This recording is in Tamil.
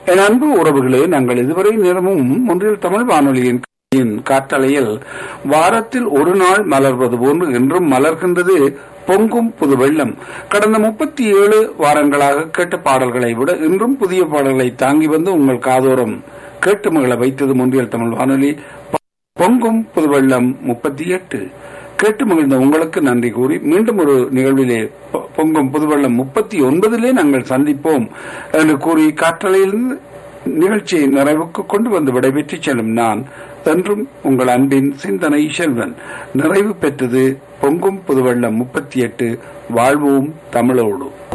என் அன்பு உறவுகளே நாங்கள் இதுவரை நேரமும் ஒன்றில் தமிழ் வானொலியின் காற்றலையில் வாரத்தில் ஒரு நாள் மலர்வது போன்று என்றும் மலர்கின்றது பொங்கும் புது வெள்ளம் கடந்த முப்பத்தி ஏழு வாரங்களாக கேட்ட பாடல்களை விட இன்றும் புதிய பாடல்களை தாங்கி வந்து உங்கள் காதோரம் கேட்டு மகள வைத்தது ஒன்றியல் தமிழ் வானொலி பொங்கும் புது வெள்ளம் முப்பத்தி எட்டு கேட்டு மகிழ்ந்த உங்களுக்கு நன்றி கூறி மீண்டும் ஒரு நிகழ்விலே பொங்கும் புதுவெள்ளம் முப்பத்தி ஒன்பதிலே நாங்கள் சந்திப்போம் என்று கூறி காற்றலையிலிருந்து நிகழ்ச்சியை நிறைவுக்கு கொண்டு வந்து விடைபெற்று செல்லும் நான் என்றும் உங்கள் அன்பின் சிந்தனை செல்வன் நிறைவு பெற்றது பொங்கும் புதுவெள்ளம் முப்பத்தி எட்டு வாழ்வோம் தமிழோடு